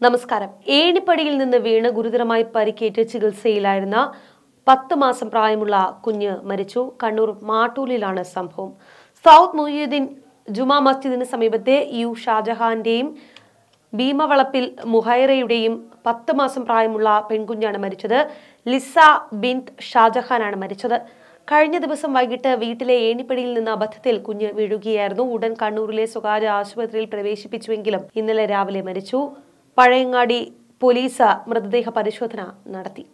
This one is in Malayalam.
നമസ്കാരം ഏണിപ്പടിയിൽ നിന്ന് വീണ് ഗുരുതരമായി പരിക്കേറ്റ് ചികിത്സയിലായിരുന്ന പത്ത് മാസം പ്രായമുള്ള കുഞ്ഞ് മരിച്ചു കണ്ണൂർ മാട്ടൂലിലാണ് സംഭവം സൗത്ത് മൊയ്യുദ്ദീൻ ജുമാ മസ്ജിദിന് സമീപത്തെ യു ഷാജഹാന്റെയും ഭീമവളപ്പിൽ മുഹൈറയുടെയും പത്ത് മാസം പ്രായമുള്ള പെൺകുഞ്ഞാണ് മരിച്ചത് ലിസ ബിന്ത് ഷാജഹാനാണ് മരിച്ചത് കഴിഞ്ഞ ദിവസം വൈകിട്ട് വീട്ടിലെ ഏണിപ്പടിയിൽ നിന്ന് അബദ്ധത്തിൽ കുഞ്ഞ് വീഴുകയായിരുന്നു ഉടൻ കണ്ണൂരിലെ സ്വകാര്യ ആശുപത്രിയിൽ പ്രവേശിപ്പിച്ചുവെങ്കിലും ഇന്നലെ രാവിലെ മരിച്ചു പഴയങ്ങാടി പോലീസ് മൃതദേഹ പരിശോധന നടത്തി